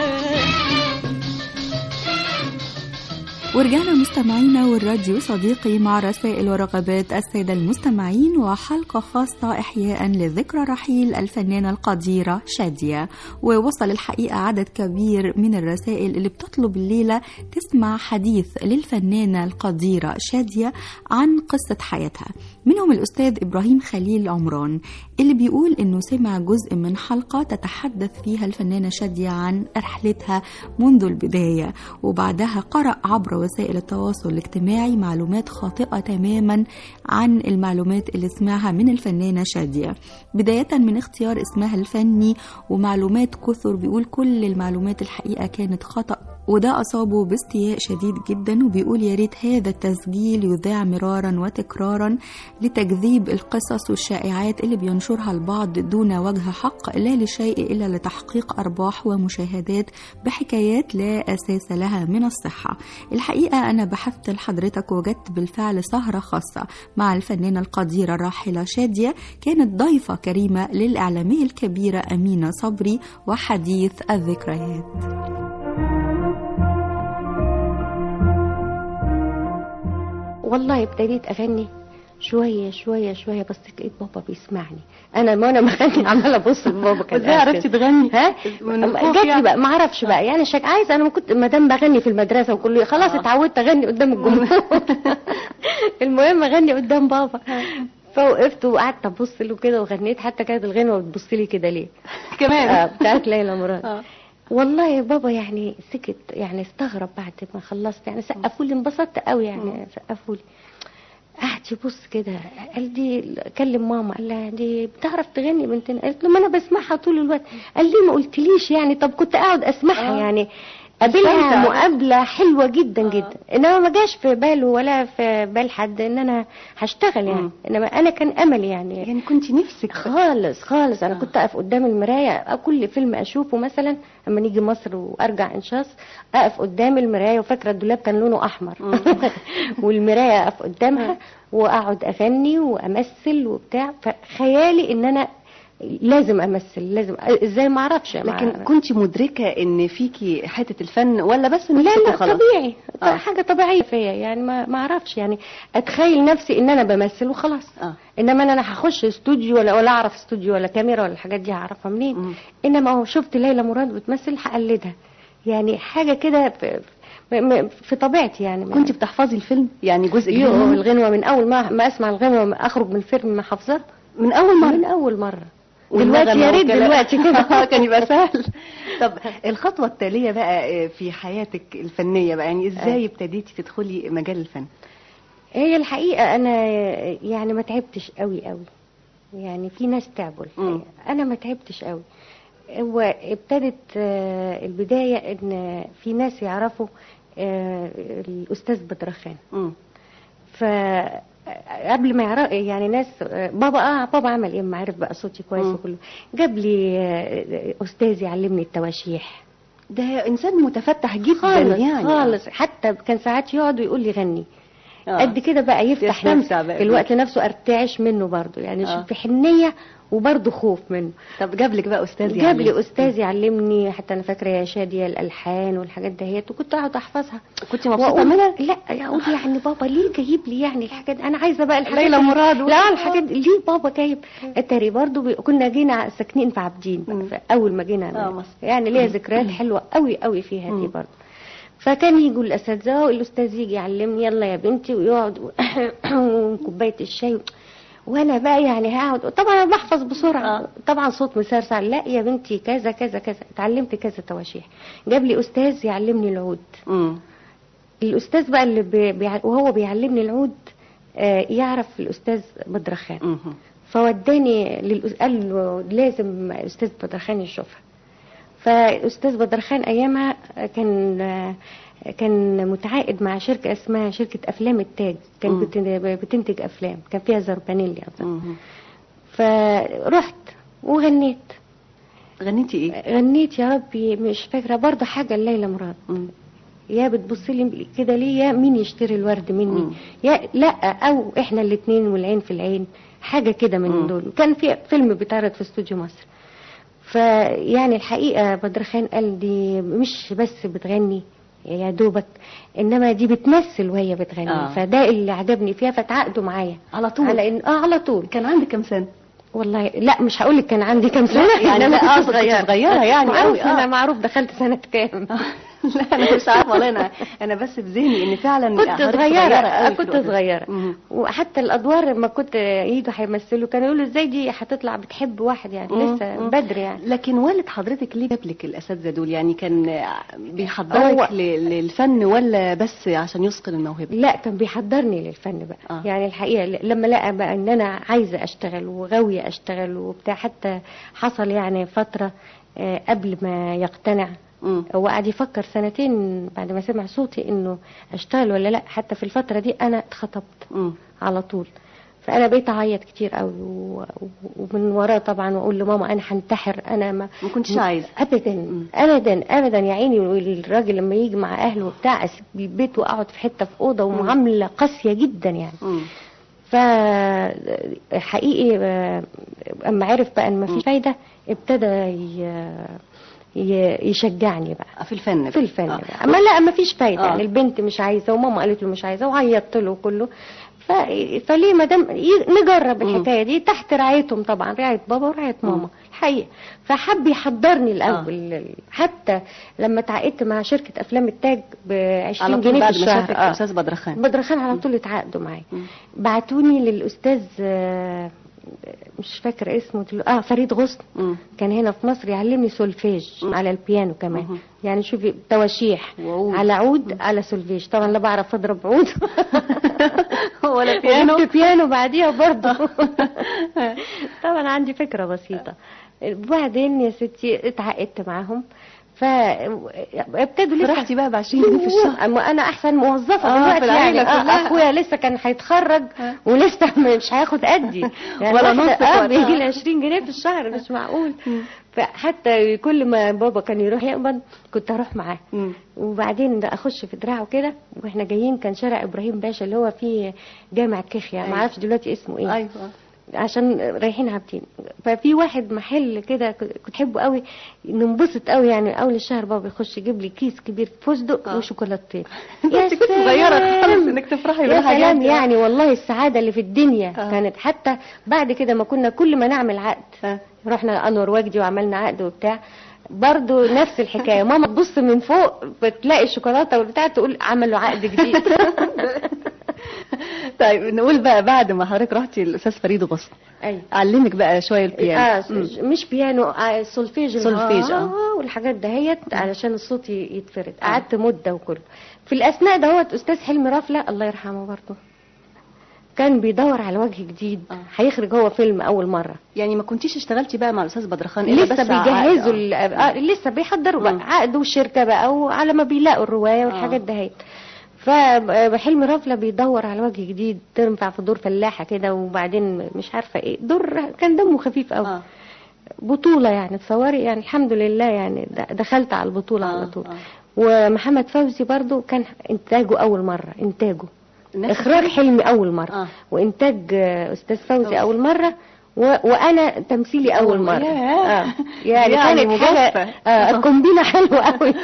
ورجعنا مستمعينا والراديو صديقي مع رسائل ورغبات السادة المستمعين وحلقة خاصة إحياء لذكرى رحيل الفنانة القديرة شادية ووصل الحقيقة عدد كبير من الرسائل اللي بتطلب الليلة تسمع حديث للفنانة القديرة شادية عن قصة حياتها منهم الأستاذ إبراهيم خليل عمران اللي بيقول إنه سمع جزء من حلقة تتحدث فيها الفنانة شادية عن رحلتها منذ البداية وبعدها قرأ عبر وسائل التواصل الاجتماعي معلومات خاطئة تماما عن المعلومات اللي سمعها من الفنانة شادية بداية من اختيار اسمها الفني ومعلومات كثر بيقول كل المعلومات الحقيقة كانت خطأ وده أصابه باستياء شديد جدا وبيقول يا ريت هذا التسجيل يذاع مرارا وتكرارا لتكذيب القصص والشائعات اللي بينشرها البعض دون وجه حق لا لشيء إلا لتحقيق أرباح ومشاهدات بحكايات لا أساس لها من الصحة الحقيقة أنا بحثت لحضرتك وجدت بالفعل سهرة خاصة مع الفنانة القديرة الراحلة شادية كانت ضيفة كريمة للإعلامية الكبيرة أمينة صبري وحديث الذكريات والله ابتديت اغني شويه شويه شويه بس لقيت بابا بيسمعني انا ما انا مغني عماله ابص لبابا كان ازاي قاعد عرفتي كده. تغني؟ ها من الخوف جات لي يعني؟ بقى ما اعرفش بقى يعني شك عايزه انا ما كنت ما دام بغني في المدرسه وكله خلاص اتعودت اغني قدام الجمهور المهم اغني قدام بابا فوقفت وقعدت ابص له كده وغنيت حتى كانت الغنوه بتبص لي كده ليه كمان آه بتاعت ليلى مراد آه. والله يا بابا يعني سكت يعني استغرب بعد ما خلصت يعني سقفوا لي انبسطت قوي يعني سقفوا لي قعد يبص كده قال دي كلم ماما قال لها دي بتعرف تغني بنتنا قالت له ما انا بسمعها طول الوقت قال لي ما قلتليش يعني طب كنت اقعد اسمعها آه. يعني قابلها استمتع. مقابله حلوه جدا جدا انما ما جاش في باله ولا في بال حد ان انا هشتغل يعني انما انا كان امل يعني يعني كنت نفسك خالص خالص انا كنت اقف قدام المرايه كل فيلم اشوفه مثلا اما نيجي مصر وارجع انشاص اقف قدام المرايه وفاكره الدولاب كان لونه احمر والمرايه اقف قدامها واقعد اغني وامثل وبتاع فخيالي ان انا لازم امثل لازم ازاي ما اعرفش ما لكن كنت مدركة ان فيكي حتة الفن ولا بس لا نفسك لا وخلاص؟ طبيعي آه. حاجه طبيعيه فيا يعني ما ما اعرفش يعني اتخيل نفسي ان انا بمثل وخلاص آه. انما انا أنا هخش استوديو ولا ولا اعرف استوديو ولا كاميرا ولا الحاجات دي هعرفها منين انما هو شفت ليلى مراد بتمثل هقلدها يعني حاجه كده في, في, م- في طبيعتي يعني كنت بتحفظي الفيلم يعني جزء يو كبير منه؟ الغنوه من اول ما ما اسمع الغنوه ما اخرج من الفيلم ما حافظاه من اول مرة من اول مره والنغمة دلوقتي يا ريت والكلام. دلوقتي كده كان يبقى سهل طب الخطوة التالية بقى في حياتك الفنية بقى يعني ازاي ابتديتي تدخلي مجال الفن؟ هي الحقيقة أنا يعني ما تعبتش قوي قوي يعني في ناس تعبوا الحقيقة أنا ما تعبتش قوي هو ابتدت آه، البداية إن في ناس يعرفوا آه، الأستاذ بدرخان فقبل ما يعرف يعني ناس آه، بابا اه بابا عمل ايه ما عرف بقى صوتي كويس مم. وكله جاب لي آه، استاذ يعلمني التواشيح ده انسان متفتح جدا خالص يعني خالص حتى كان ساعات يقعد ويقول لي غني آه. قد كده بقى يفتح يستمتع نفسه بقى في الوقت نفسه ارتعش منه برضه يعني آه. في حنيه وبرضه خوف منه طب جاب لك بقى استاذ جاب لي يعلمك. استاذ يعلمني حتى انا فاكره يا شاديه الالحان والحاجات دهيت وكنت اقعد احفظها كنت مبسوطة وأقول- منها؟ لا اقول يعني بابا ليه جايب لي يعني الحاجات دي؟ انا عايزه بقى الحاجات ليلى اللي- مراد لا الحاجات دي ليه بابا جايب اتاري برضه بي... كنا جينا ساكنين في عابدين بقى اول ما جينا آه، مصر. يعني ليا ذكريات حلوه قوي قوي فيها دي برضه فكان يجوا الاساتذه والاستاذ يجي يعلمني يلا يا بنتي ويقعد وكوبايه الشاي وانا بقى يعني هقعد طبعا انا بحفظ بسرعه طبعا صوت مسرسع لا يا بنتي كذا كذا كذا اتعلمت كذا تواشيح جاب لي استاذ يعلمني العود مم. الاستاذ بقى اللي بي... بيع- وهو بيعلمني العود آه، يعرف الاستاذ بدرخان مم. فوداني للأس... قال له لازم استاذ بدرخان يشوفها فاستاذ بدرخان ايامها كان كان متعاقد مع شركه اسمها شركه افلام التاج كان بت- بتنتج افلام كان فيها زربانيلي اظن فرحت وغنيت غنيتي ايه؟ غنيت يا ربي مش فاكره برضه حاجه ليلى مراد يا بتبص لي كده ليه يا مين يشتري الورد مني يا لا او احنا الاثنين والعين في العين حاجه كده من دول كان في فيلم بيتعرض في استوديو مصر فيعني الحقيقه بدرخان قال دي مش بس بتغني يا دوبك انما دي بتمثل وهي بتغني آه. آه. فده اللي عجبني فيها فتعاقدوا معايا على طول على إن اه على طول كان عندك كام سنه والله لا مش هقول لك كان عندي كام سنه يعني إنما لا، كنت أصغر، كنت صغيرة يعني معروف أوي، آه. انا معروف دخلت سنه كام لا انا مش عارفه والله انا انا بس في ذهني ان فعلا كنت حضرتك صغيرة أوي في كنت الوقت ده. صغيرة مم. وحتى الأدوار لما كنت يجوا هيمثلوا كانوا يقولوا ازاي دي هتطلع بتحب واحد يعني مم. لسه مم. بدري يعني لكن والد حضرتك ليه جاب لك الاساتذه دول يعني كان بيحضرك هو- ل- للفن ولا بس عشان يثقل الموهبه لا كان بيحضرني للفن بقى آه. يعني الحقيقة ل- لما لقى بقى ان انا عايزة اشتغل وغاوية اشتغل وبتاع حتى حصل يعني فترة آه، قبل ما يقتنع هو قعد يفكر سنتين بعد ما سمع صوتي انه اشتغل ولا لا حتى في الفترة دي انا اتخطبت على طول فانا بقيت اعيط كتير قوي و- و- ومن وراه طبعا واقول لماما انا هنتحر انا ما ما كنتش عايزه ابدا ابدا ابدا يا عيني الراجل لما يجي مع اهله وبتاع اسيب البيت واقعد في حته في اوضه ومعامله قاسيه جدا يعني ف حقيقي آه، اما عرف بقى ان مفيش فايده ابتدى ي- ي- يشجعني بقى في الفن في الفن آه. بقى اما لا مفيش فايده آه. يعني البنت مش عايزه وماما قالت له مش عايزه وعيطت له كله ف... فليه ما دام ي- نجرب الحكايه دي تحت رعايتهم طبعا رعايه بابا ورعايه ماما الحقيقه فحب يحضرني الاول آه. حتى لما اتعاقدت مع شركه افلام التاج ب 20 على طول جنيه بعد في ما الشهر شافك استاذ بدرخان بدرخان على طول اتعاقدوا معايا بعتوني للاستاذ آه، مش فاكره اسمه دلوقتي اه فريد غصن مم. كان هنا في مصر يعلمني سولفيج على البيانو كمان مهم. يعني شوفي تواشيح وعود. على عود على سولفيج طبعا لا بعرف اضرب عود ولا بيانو وجبت بيانو بعديها برضه طبعا عندي فكره بسيطه وبعدين يا ستي اتعقدت معاهم فابتدوا لسه فرحتي بقى ب 20 جنيه في الشهر أما انا احسن موظفه آه، دلوقتي في العيلة يعني آه، كلها. اخويا لسه كان هيتخرج ولسه مش هياخد قدي يعني ولا واحدة- نص اه وقتها. بيجي لي 20 جنيه في الشهر مش معقول فحتى كل ما بابا كان يروح يقبض كنت اروح معاه مم. وبعدين ده اخش في دراعه كده واحنا جايين كان شارع ابراهيم باشا اللي هو فيه جامع كيخيا ما أيوة. اعرفش دلوقتي اسمه ايه ايوه عشان رايحين عابدين ففي واحد محل كده كنت كنت احبه قوي ننبسط قوي يعني اول الشهر بابا يخش يجيب لي كيس كبير فستق آه. وشوكولاتتين انت كنت صغيره خالص انك تفرحي يا بالحاجات سلام دي. يعني والله السعادة اللي في الدنيا آه. كانت حتى بعد كده ما كنا كل ما نعمل عقد آه. رحنا انور وجدي وعملنا عقد وبتاع برضو نفس الحكاية ماما تبص من فوق بتلاقي الشوكولاتة والبتاع تقول عملوا عقد جديد طيب نقول بقى بعد ما حضرتك رحتي الاستاذ فريد غصن ايوه علمك بقى شويه البيانو اه مم. مش بيانو آه سولفيج سولفيج، آه. اه والحاجات دهيت علشان الصوت ي- يتفرد قعدت مده وكله في الاثناء دهوت استاذ حلمي رافله الله يرحمه برضه كان بيدور على وجه جديد آه. هيخرج هو فيلم اول مره يعني ما كنتيش اشتغلتي بقى مع الاستاذ بدرخان إلا لسه بس عقد، بيجهزوا آه. ال- آه لسه بيحضروا بقى مم. عقد وشركه بقى وعلى ما بيلاقوا الروايه والحاجات دهيت فحلمي رافله بيدور على وجه جديد تنفع في دور فلاحه كده وبعدين مش عارفه ايه دور كان دمه خفيف قوي اه بطولة يعني تصوري يعني الحمد لله يعني د- دخلت على البطولة آه، على طول آه. ومحمد فوزي برضو كان إنتاجه أول مرة إنتاجه نفس إخراج حلمي أول مرة آه. وإنتاج آه، أستاذ فوزي فوزي. أول مرة و... وأنا تمثيلي أول مرة ياه. آه. يعني, يعني كانت حاجة مجازفة. آه كومبينة حلوة قوي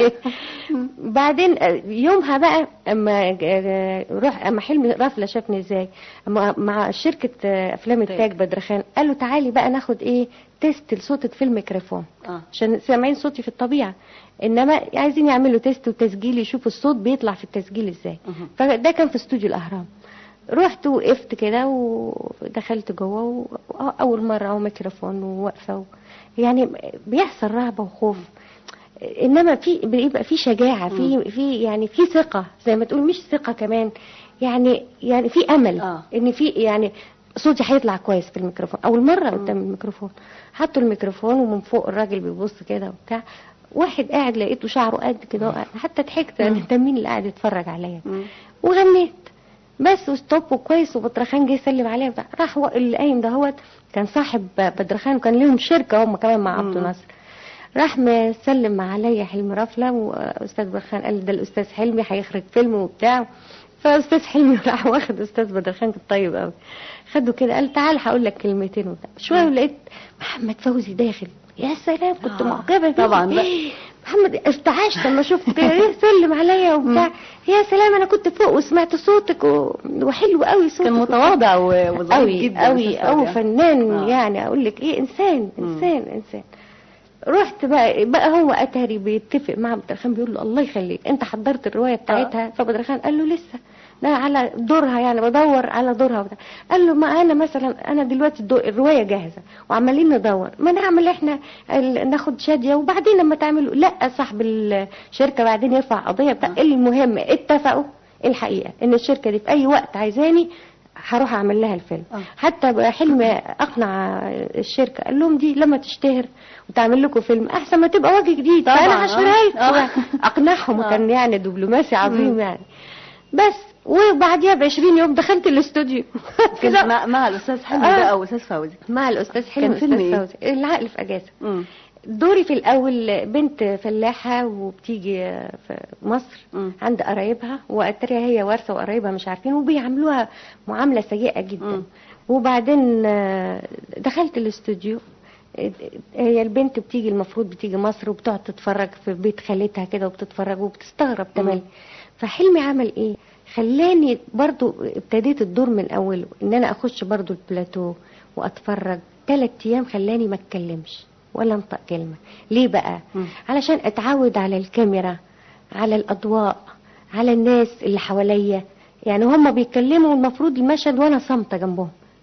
بعدين آه، يومها بقى اما آه، روح اما حلمي رافله شافني ازاي اما مع شركه آه، افلام التاج بدرخان قالوا تعالي بقى ناخد ايه تيست لصوتك في الميكروفون اه عشان سامعين صوتي في الطبيعه انما عايزين يعملوا تيست وتسجيل يشوفوا الصوت بيطلع في التسجيل ازاي مهم. فده كان في استوديو الاهرام رحت وقفت كده ودخلت جوه واول مره اهو ميكروفون وواقفه و... يعني بيحصل رهبه وخوف انما في بيبقى في شجاعه في في يعني في ثقه زي ما تقول مش ثقه كمان يعني يعني في امل آه. ان في يعني صوتي هيطلع كويس في الميكروفون اول مره قدام الميكروفون حطوا الميكروفون ومن فوق الراجل بيبص كده وبتاع واحد قاعد لقيته شعره قد كده وقاعد. حتى ضحكت انا ده مين اللي قاعد يتفرج عليا مم. وغنيت بس وستوب وكويس وبدرخان جه يسلم عليا وبتاع. راح هو اللي قايم دهوت كان صاحب بدرخان وكان لهم شركه هم كمان مع عبد مم. ناصر راح مسلم عليا حلمي رفله واستاذ بدرخان قال لي ده الاستاذ حلمي هيخرج فيلم وبتاع فاستاذ حلمي راح واخد استاذ بدرخان كان طيب قوي خده كده قال تعال هقول لك كلمتين وبتاع شويه ولقيت محمد فوزي داخل يا سلام كنت آه. معجبه بيه. طبعاً بقى. محمد ارتعشت لما شفت ايه سلم عليا وبتاع يا سلام انا كنت فوق وسمعت صوتك و... وحلو قوي صوتك كان متواضع و- وظريف قوي جدا قوي أستاذ قوي فوزي. فنان آه. يعني اقول لك ايه انسان انسان انسان رحت بقى بقى هو اتاري بيتفق مع بدرخان بيقول له الله يخليك انت حضرت الروايه بتاعتها فبدرخان قال له لسه ده على دورها يعني بدور على دورها وبتاع. قال له ما انا مثلا انا دلوقتي الدو- الروايه جاهزه وعمالين ندور ما نعمل احنا ال- ناخد شاديه وبعدين لما تعملوا لا صاحب الشركه بعدين يرفع قضيه بتاع المهم اتفقوا الحقيقه ان الشركه دي في اي وقت عايزاني هروح اعمل لها الفيلم آه. حتى بقى حلم اقنع الشركه قال لهم دي لما تشتهر وتعمل لكم فيلم احسن ما تبقى وجه جديد طبعاً، فانا آه. هشتريها آه. اقنعهم آه. وكان يعني دبلوماسي عظيم مم. يعني بس وبعديها ب 20 يوم دخلت الاستوديو كان كده مع, مع الاستاذ حلمي آه. بقى واستاذ فوزي مع الاستاذ حلمي كان فيلم والاستاذ إيه؟ فوزي العقل في اجازه مم. دوري في الاول بنت فلاحه وبتيجي في مصر مم. عند قرايبها واتريها هي وارثه وقرايبها مش عارفين وبيعاملوها معامله سيئه جدا مم. وبعدين آه، دخلت الاستوديو آه، هي البنت بتيجي المفروض بتيجي مصر وبتقعد تتفرج في بيت خالتها كده وبتتفرج وبتستغرب تمام فحلمي عمل ايه خلاني برضو ابتديت الدور من اوله ان انا اخش برضو البلاتو واتفرج ثلاث ايام خلاني ما اتكلمش ولا انطق كلمه ليه بقى مم. علشان اتعود على الكاميرا على الاضواء على الناس اللي حواليا يعني هم بيتكلموا المفروض المشهد وانا صامته جنبهم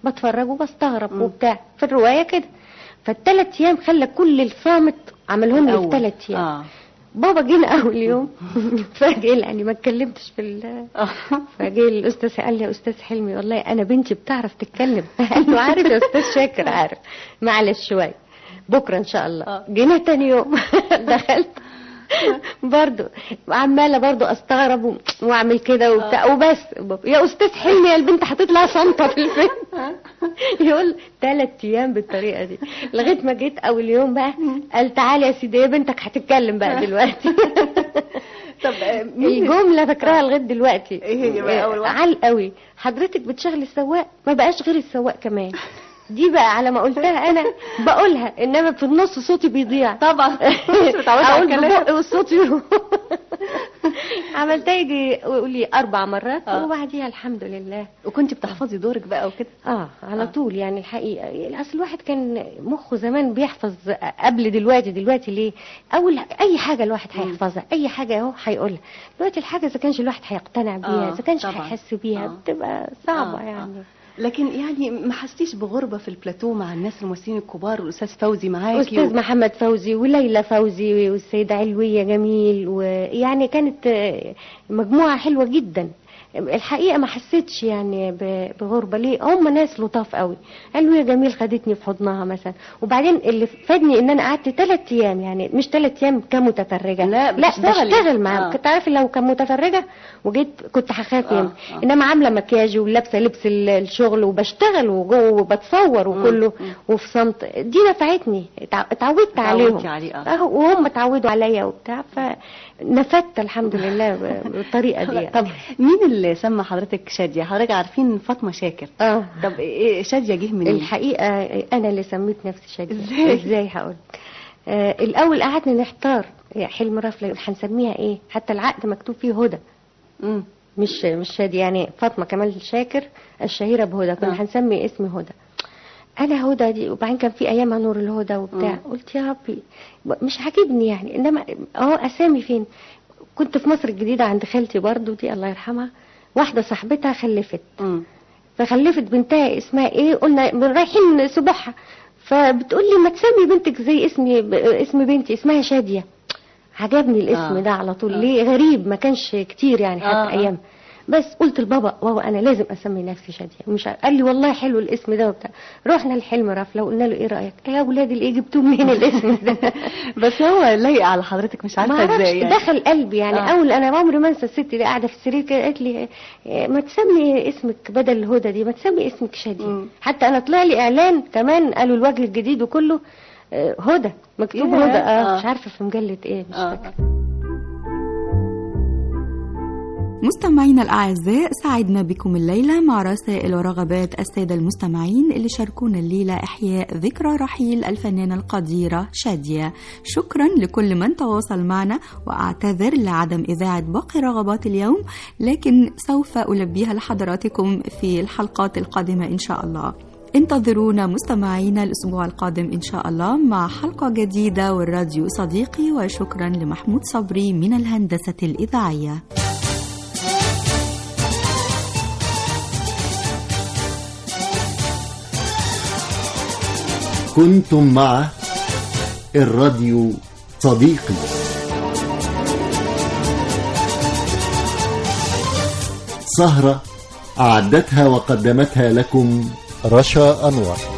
بتفرج وبستغرب وبتاع في الروايه كده فالثلاث ايام خلى كل الصامت عملهم لي في الأول. ثلاث ايام اه بابا جينا اول يوم فجأة يعني ما اتكلمتش في ال فجه الاستاذ قال لي يا استاذ حلمي والله انا بنتي بتعرف تتكلم قال له عارف يا استاذ شاكر عارف معلش شويه بكره ان شاء الله جينا تاني يوم دخلت برضو عماله برضو استغرب و- واعمل كده وبتاع وبس يا استاذ حلمي يا البنت هتطلع صامته في الفيلم يقول ثلاث ايام بالطريقه دي لغايه ما جيت اول يوم بقى قال تعالي يا سيدي يا بنتك هتتكلم بقى دلوقتي طب آه، مين الجمله فاكراها لغايه دلوقتي إيه هي بقى أول واحدة؟ عال قوي حضرتك بتشغل السواق ما بقاش غير السواق كمان دي بقى على ما قلتها انا بقولها انما في النص صوتي بيضيع طبعا مش متعودة على اقول الكلام. ببقي والصوت يروح عملتها يجي قولي اربع مرات آه. وبعديها الحمد لله وكنت بتحفظي دورك بقى وكده اه على طول يعني الحقيقه اصل الواحد كان مخه زمان بيحفظ قبل دلوقتي دلوقتي ليه اول اي حاجه الواحد هيحفظها اي حاجه اهو هيقولها دلوقتي الحاجه اذا كانش الواحد هيقتنع بيها آه، اذا كانش طبعاً. هيحس بيها آه. بتبقى صعبه آه، يعني لكن يعني ما حسيتيش بغربة في البلاتو مع الناس الممثلين الكبار والأستاذ فوزي معاكي استاذ محمد فوزي وليلى فوزي والسيده علويه جميل ويعني كانت آه، مجموعه حلوه جدا الحقيقه ما حسيتش يعني ب- بغربه ليه هم ناس لطاف قوي علويه جميل خدتني في حضنها مثلا وبعدين اللي فادني ان انا قعدت ثلاث ايام يعني مش ثلاث ايام كمتفرجه لا، لا بتشتغلي. بشتغل معاهم آه. كنت عارفه لو كمتفرجه وجيت كنت هخاف آه، يمكن آه. انما عامله مكياج ولابسه لبس ال- الشغل وبشتغل وجوه وبتصور وكله وفي صمت دي نفعتني اتع- اتعودت عليهم اتعودتي عليه، آه. اه وهم اتعودوا عليا وبتاع فنفدت الحمد لله ب- بالطريقه دي طب مين اللي سمى حضرتك شادية حضرتك عارفين فاطمة شاكر اه طب إيه شادية جه منين الحقيقه انا اللي سميت نفسي شاديه إزاي؟ ازاي هقول آه الاول قعدنا نحتار يا حلم رفله يقول هنسميها ايه حتى العقد مكتوب فيه هدى مم. مش مش شادي يعني فاطمه كمال شاكر الشهيره بهدى كنا آه. هنسمي اسمي هدى انا هدى دي وبعدين كان في ايامها نور الهدى وبتاع مم. قلت يا ربي مش عاجبني يعني انما اهو اسامي فين كنت في مصر الجديده عند خالتي برضو دي الله يرحمها واحده صاحبتها خلفت مم. فخلفت بنتها اسمها ايه قلنا رايحين سبوحها فبتقول لي ما تسمي بنتك زي اسمي ب- اسم بنتي اسمها شاديه عجبني الاسم آه. ده على طول آه. ليه غريب ما كانش كتير يعني حتى آه، آه. ايام بس قلت لبابا بابا انا لازم اسمي نفسي شاديه مش عارف. قال لي والله حلو الاسم ده وبتاع رحنا الحلم رفله وقلنا له ايه رايك يا اولاد الايه جبتوه منين الاسم ده بس هو لايق على حضرتك مش ما عارفة اعرفش ازاي يعني دخل قلبي يعني آه. آه. اول انا عمري ما انسى الست دي قاعده في السرير كده قالت لي إيه، ما تسمي اسمك بدل الهدى دي ما تسمي اسمك شاديه مم. حتى انا طلع لي اعلان كمان قالوا الوجه الجديد وكله آه، هدى مكتوب ياه، هدى اه آه. مش عارفه في مجله ايه مش آه. فاكره مستمعينا الأعزاء سعدنا بكم الليلة مع رسائل ورغبات السادة المستمعين اللي شاركونا الليلة إحياء ذكرى رحيل الفنانة القديرة شادية شكرا لكل من تواصل معنا وأعتذر لعدم إذاعة باقي رغبات اليوم لكن سوف ألبيها لحضراتكم في الحلقات القادمة إن شاء الله انتظرونا مستمعينا الأسبوع القادم إن شاء الله مع حلقة جديدة والراديو صديقي وشكرا لمحمود صبري من الهندسة الإذاعية كنتم مع الراديو صديقي سهرة أعدتها وقدمتها لكم رشا أنور